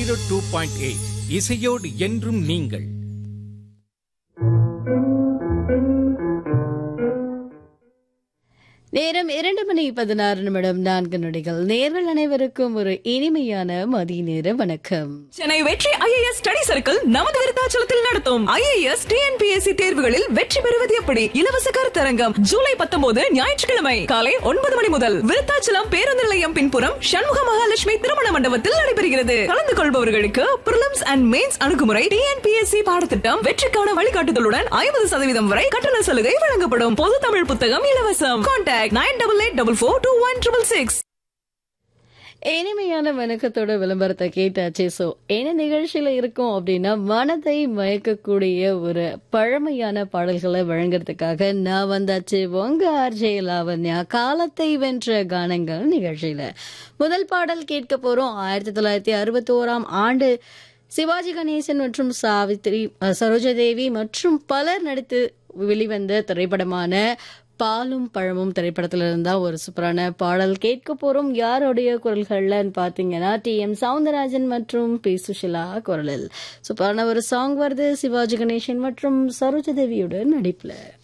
zero two point eight இசையோடு என்றும் நீங்கள் நேரம் இரண்டு மணி பதினாறு நிமிடம் நான்கு நொடிகள் நேர்கள் அனைவருக்கும் ஒரு இனிமையான மதிய நேர வணக்கம் சென்னை வெற்றி ஐஏஎஸ் ஸ்டடி சர்க்கிள் நமது விருத்தாச்சலத்தில் நடத்தும் ஐஏஎஸ் டிஎன்பிஎஸ்சி தேர்வுகளில் வெற்றி பெறுவது எப்படி இலவச கருத்தரங்கம் ஜூலை பத்தொன்பது ஞாயிற்றுக்கிழமை காலை ஒன்பது மணி முதல் விருத்தாச்சலம் பேருந்து நிலையம் பின்புறம் சண்முக மகாலட்சுமி திருமண மண்டபத்தில் நடைபெறுகிறது கலந்து கொள்பவர்களுக்கு பிரிலிம்ஸ் அண்ட் மெயின்ஸ் அணுகுமுறை டிஎன்பிஎஸ்சி பாடத்திட்டம் வெற்றிக்கான வழிகாட்டுதலுடன் ஐம்பது சதவீதம் வரை கட்டண சலுகை வழங்கப்படும் பொது தமிழ் புத்தகம் இலவசம் contact nine double eight double four two one triple six இனிமையான வணக்கத்தோட விளம்பரத்தை கேட்டாச்சு சோ என்ன நிகழ்ச்சியில இருக்கும் அப்படின்னா மனதை மயக்கக்கூடிய ஒரு பழமையான பாடல்களை வழங்குறதுக்காக நான் வந்தாச்சு உங்க ஆர்ஜே லாவண்யா காலத்தை வென்ற கானங்கள் நிகழ்ச்சியில முதல் பாடல் கேட்க போறோம் ஆயிரத்தி தொள்ளாயிரத்தி அறுபத்தி ஓராம் ஆண்டு சிவாஜி கணேசன் மற்றும் சாவித்ரி அஹ், சரோஜாதேவி மற்றும் பலர் நடித்து வெளிவந்த திரைப்படமான பாலும் பழமும் திரைப்படத்துல இருந்தா ஒரு சூப்பரான பாடல் கேட்க போறோம் யாருடைய குரல்கள்லன்னு பாத்தீங்கன்னா டி எம் சவுந்தரராஜன் மற்றும் பி சுஷிலா குரலில் சூப்பரான ஒரு சாங் வருது சிவாஜி கணேசன் மற்றும் சரோஜாதேவியோட நடிப்புல